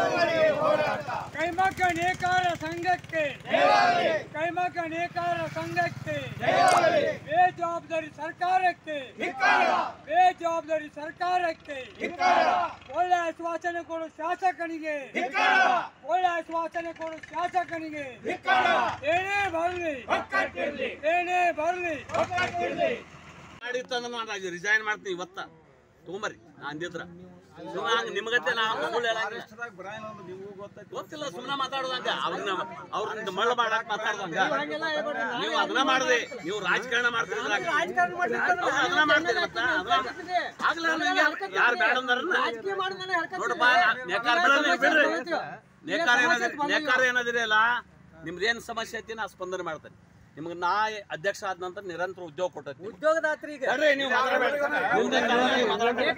ಕೈಮಗ್ಗ ನೇಕಾರ ಸಂಘಕ್ಕೆ ಕೈಮಗ್ಗ ನೇಕಾರ ಸಂಘಕ್ಕೆ ಬೇಜವಾಬ್ದಾರಿ ಸರ್ಕಾರಕ್ಕೆ ಬೇಜವಾಬ್ದಾರಿ ಸರ್ಕಾರಕ್ಕೆ ಒಳ್ಳೆ ಆಶ್ವಾಸನೆ ಕೊಡು ಶಾಸಕನಿಗೆ ಒಳ್ಳೆ ಆಶ್ವಾಸನೆ ಕೊಡು ಶಾಸಕನಿಗೆ ಏನೇ ಬರಲಿ ಏನೇ ಬರಲಿ ಮಾಡಿತ್ತಂದ್ರೆ ನಾನು ರಿಸೈನ್ ಮಾಡ್ತೀನಿ ಇವತ್ತ ತಗೊಂಬರ್ರಿ ನಾ ಅಂದಿದ್ರ ಸುಮ್ಮನೆ ಹಂಗ ನಿಮಗತ್ತೆ ನಾ ಸುಳ್ಳು ಹೇಳಂಗಿಲ್ಲ. ಗೊತ್ತಿಲ್ಲ ಸುಮ್ಮನೆ ಮಾತಾಡೋದಂಗ ಅವ್ರನ್ನ ಅವ್ರನ್ನ ಮಳ್ಳ ಮಾಡಾಕ್ ಮಾತಾಡ್ದಂಗ ನೀವು ಅದನ್ನ ಮಾಡದೆ ನೀವು ರಾಜಕಾರಣ ಮಾಡ್ತಿದ್ರ ಅದನ್ನ ಮಾಡ್ತೀರಿ ಮತ್ತ ಅದನ್ನ ಆಗ್ಲೇ ಯಾರು ಬೇಡ ಅಂದಾರನ್ನ ನೋಡಪ್ಪ ನಾ- ನೇಕಾರ ಬಿಡಲ್ಲ ನೀವು ಬಿಡ್ರಿ ನೇಕಾರ ಏನದಿರಿ ನೇಕಾರ ಏನದಿರಿ ಅಲ್ಲ ನಿಮ್ದೇನ್ ಸಮಸ್ಯೆ ಐತಿ ನಾ ಸ್ಪಂದನೆ ಮಾಡ್ತೇನೆ ನಿಮ್ಗೆ ನಾ ಅಧ್ಯಕ್ಷ ಆದ ನಂತರ ನಿರಂತರ ಉದ್ಯೋಗ ಕೊಟ್ಟೈತಿ ಉದ್ಯೋಗದಾತ್ರಿ ಈಗ ಬರ್ರಿ ನೀವು ಮಾತಾಡ್ಬೇಡ್ರಿ. ಮುಂದೆ ಕಾಲದಲ್ಲಿ ಮಾತಾಡ್ಬೇಡ್ರಿ.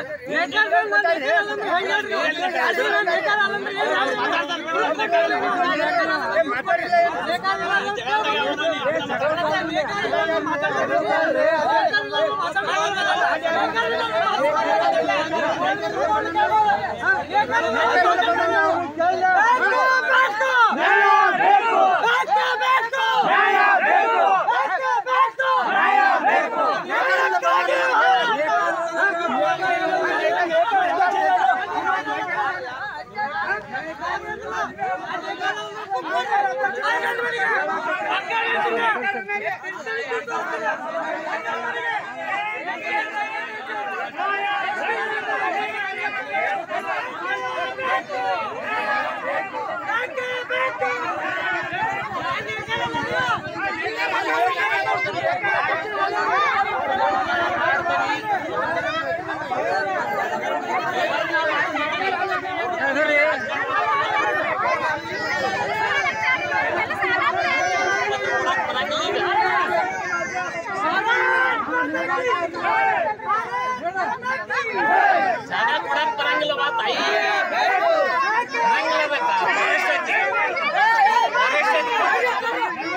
ಜಾಗ ಕೊಡಕ್ ಬರಂಗಿಲ್ಲವಾ ತಾಯಿ ಬರಂಗಿಲ್ಲ ಬೇಕಾ? ಫಾರೆಸ್ಟ್ ಐತಿ. ಫಾರೆಸ್ಟ್ ಐತಿ.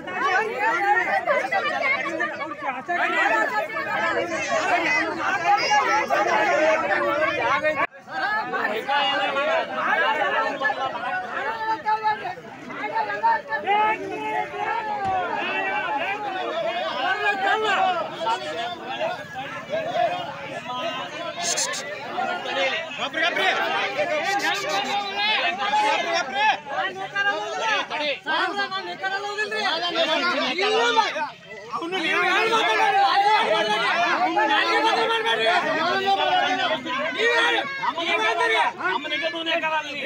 ನಮ್ಮನೆಗೆ ನೂನೆ ಕಾಲಲ್ಲಿ.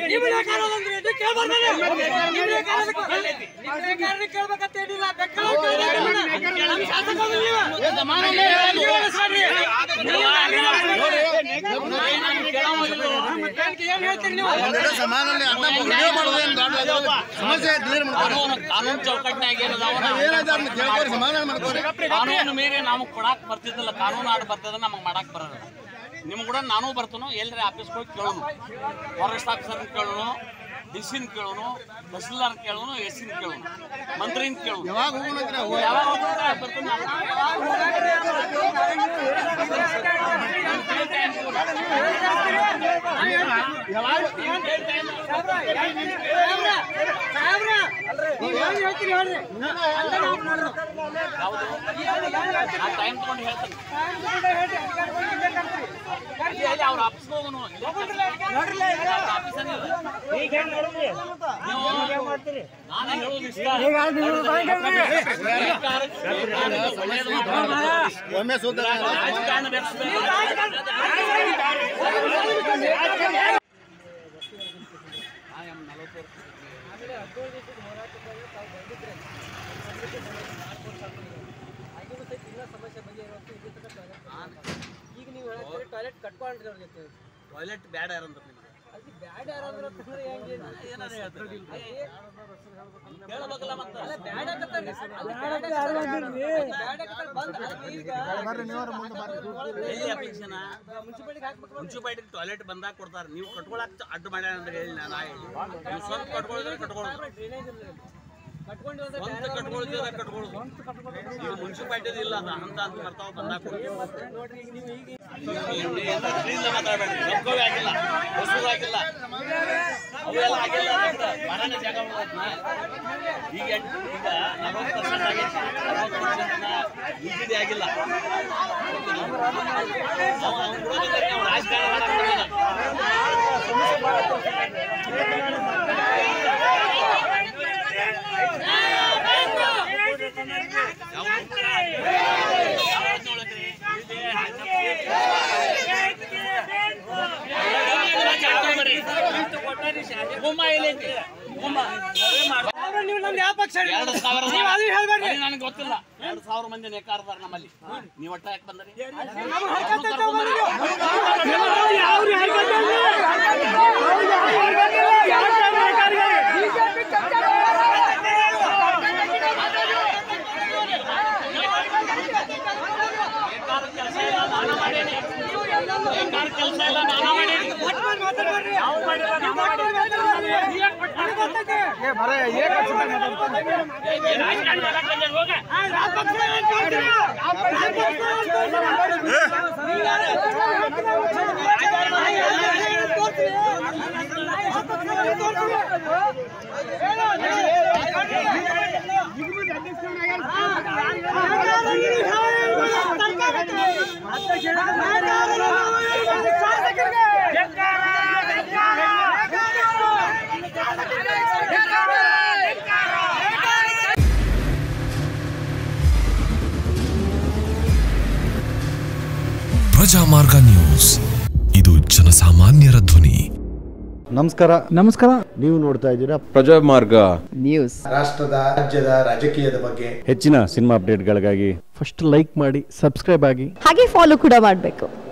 ಸಮಾನಲ್ಲಿ ಅನ್ನ ವಿಡಿಯೋ ಮಾಡೋದೇನು ದೊಡ್ಡ ಸಮಸ್ಯೆ ಕ್ಲಿಯರ್ ಮಾಡ್ತಾರೆ ಕಾನೂನು ಕಾನೂನು ಚೌಕಟ್ಟಿನಾಗ ಏನದಾವ ಏನಾದ್ರು ಅದನ್ನ ಕೇಳ್ಕೊರಿ ಸಮಾಧಾನ ಮಾಡ್ಕೊರಿ ಕಾನೂನು ಮೀರಿ ನಮಗೆ ಕೊಡಾಕ್ ಬರ್ತಿದ್ದಿಲ್ಲ ಕಾನೂನು ಆಡ್ ಬರ್ತದ ನಮಗೆ ಮಾಡಾಕ್ ಬರಲ್ಲ ನಿಮ್ ಕೂಡ ನಾನು ಬರ್ತನು ಎಲ್ಲರ ಆಫೀಸ್ಗೆ ಹೋಗಿ ಕೇಳೋನು ಫಾರೆಸ್ಟ್ ಆಫೀಸರ್ನ ಕೇಳೋನು ಡಿ ಸಿನ್ ಕೇಳೋನು ತಹಸೀಲ್ದಾರ್ ಕೇಳೋನು ಎಸ್ ಸಿನ್ ಕೇಳೋನು ಮಂತ್ರಿನ ಕೇಳೋನು ಯಾವಾಗ ಹೋಗೋಣ ಅಂದ್ರೆ ಹೋಗಿ. ಯಾವಾಗ ಹೋಗ್ತಾರೆ ಬರ್ತೀನಿ ನಾನು. ಯಾವುದು ಆ ಟೈಮ್ ತಗೊಂಡು ಹೇಳ್ತೀನಿ ಇಲ್ಲಿ ಅಲ್ಲಿ ಅವ್ರ ಆಫೀಸ್ಗೆ ಹೋಗೋನು ಆಫೀಸರ್ ನಾನೇ ಹೇಳೋದು ಇಷ್ಟ ಒಳ್ಳೆಯದು ಮಾತಾಡೋದು. ಒಮ್ಮೆ ಸೂತ್ರ ರಾಜಕಾರಣ ಬೆಳೆಸ್ಬೇಕು. ಈಗ ನೀವು ಹೇಳ್ತೀರಿ ಟಾಯ್ಲೆಟ್ ಕಟ್ಕೊಂಡ್ರಿ ಅವ್ರ ಜೊತೆ ಟಾಯ್ಲೆಟ್ ಬ್ಯಾಡ ಯಾರಂದ್ರೆ ನಿಮ್ಗೆ ಅಲ್ಲಿ ಬ್ಯಾಡ ಯಾರಾದ್ರೂ ಅಂತಂದ್ರೆ ಹೆಂಗೆ ಏನಾರ ಹೇಳ್ತಾರೆ ಕೇಳಬೇಕಲ್ಲ ಮತ್ತೆ ಬ್ಯಾಡ ಆಗತ್ತಲ್ರಿ ಅಲ್ಲಿ ಬ್ಯಾಡ ಆಗತ್ತಲ್ರಿ. ಬ್ಯಾಡ ಆಗತ್ತಲ್ರಿ. ಬಂದ್ ಅಲ್ಲಿ ಈಗ ಎಲ್ಲಿ ಅಪೇಕ್ಷೆನ ಮುನ್ಸಿಪಾಲಿಟಿಗೆ ಹಾಕ್ಬೇಕು ಮುನ್ಸಿಪಾಲಿಟಿ ಟಾಯ್ಲೆಟ್ ಬಂದಾಗ ಕೊಡ್ತಾರೆ ನೀವು ಕಟ್ಕೊಳಕ್ ಅಡ್ಡ ಮಾಡ್ಯಾರ ಅಂತ ಹೇಳಿ ನಾನು ಹೇಳಿ ನೀವು ಸ್ವಂತ ಕಟ್ಕೊಳ್ಳಿದ್ರೆ ಕಟ್ಕೊಳ್ಳೋದು ಡ್ರೈನೇಜ್ ಇರಲಿ ಸ್ವಂತ ಸ್ವಂತ ಕಟ್ಕೊಳ್ತಿದ್ರೆ ಕಟ್ಕೊಳ್ಳೋದು ಈಗ ಮುನ್ಸಿಪಾಲಿಟಿ ಇಲ್ಲ ಅದು ಅಂತ ಅಂತ ಬರ್ತಾವ ಬಂದಾಗ ಕೊಡ್ತೀವಿ ನೋಡ್ರಿ ಈಗ ನೀವು ಈಗ ಮಾತಾಡಬೇಡಿ ಕಬ್ಕೋವಿ ಆಗಿಲ್ಲ ಹೊಸೂರು ಆಗಿಲ್ಲ ಅವೆಲ್ಲ ಆಗಿಲ್ಲ ನಮ್ದು. ಮರನೇ ಜಾಗ ಉಳ್ದೈತ್ನ. ಈಗ ಎಂಟು ಈಗ ನಲವತ್ತು ಪರ್ಸೆಂಟ್ ಆಗೈತಿ ಅರವತ್ತು ಪರ್ಸೆಂಟ್ ಯುಜಿಡಿ ಆಗಿಲ್ಲ ಅವ ಅವ್ನ್ ಬಿಡೋದಿಲ್ಲ, ಅವ್ನ್ ರಾಜಕಾರಣ ಮಾಡಕ್ ಬಂದಿಲ್ಲ. ಗುಮ್ಮ ಎಲ್ಲೈತಿ? ಗುಮ್ಮ. ನೀವು ನಮ್ದು ಯಾವ ಪಕ್ಷ ಎರಡು ಸಾವಿರ ನೀವು ಅದು ಹೇಳ್ಬೇಡ್ರಿ ಬರೀ ನನಗೆ ಗೊತ್ತಿಲ್ಲ ಎರಡು ಸಾವಿರ ಮಂದಿ ನೇಕಾರದಾರ ನಮ್ಮಲ್ಲಿ ನೀವು ಒಟ್ಟ ಯಾಕೆ ಬಂದ್ರಿ ನಮ್ಮ ಹರ್ಕತ್ ತಗೊಂಬರ್ರಿ ನೀವು. ಎಲ್ಲರೂ ಯಾವ್ದು ಹರ್ಕತ್ ಇಲ್ಲ. ಅವ್ರು ಯಾವ್ದು ಹರ್ಕತ್ ಇಲ್ಲ. ಯಾವ ಸರ್ಕಾರಕ್ಕೆ? ನೇಕಾರ ಕೆಲಸ ಇಲ್ಲ ನಾನು ಮಾಡೇನಿ ನೇಕಾರ ಕೆಲಸ ಇಲ್ಲ ನಾನು ಮಾಡೇನಿ ಒಟ್ಟು ಮಂದಿ ಮಾತಾಡ್ಬೇಡ್ರಿ. ನೀವು ಒಟ್ಟು ಮಂದಿ ಮಾತಾಡ್ಬೇಡ್ರಿ. ನನಗೆ ಗೊತ್ತೈತಿ. ರಾಜಕಾರಣ ಮಾಡಕ್ ಬಂದೇನ್ ಹೋಗ ಆ, ಯಾವ ಪಕ್ಷ ಏನ್ ಮಾಡ್ತೀರಿ? ಯಾವ ಪಕ್ಷ ಏನ್ ಮಾಡ್ತೀರಿ? ಪ್ರಜಾಮಾರ್ಗ ನ್ಯೂಸ್ ಇದು ಜನಸಾಮಾನ್ಯರ ಧ್ವನಿ ನಮಸ್ಕಾರ ನಮಸ್ಕಾರ ನೀವು ನೋಡ್ತಾ ಇದ್ದೀರಾ ಪ್ರಜಾಮಾರ್ಗ ನ್ಯೂಸ್ ರಾಷ್ಟ್ರದ ರಾಜ್ಯದ ರಾಜಕೀಯದ ಬಗ್ಗೆ ಹೆಚ್ಚಿನ ಸಿನಿಮಾ ಅಪ್ಡೇಟ್ಗಳಿಗಾಗಿ ಫಸ್ಟ್ ಲೈಕ್ ಮಾಡಿ ಸಬ್ಸ್ಕ್ರೈಬ್ ಆಗಿ ಹಾಗೆ ಫಾಲೋ ಕೂಡ ಮಾಡಬೇಕು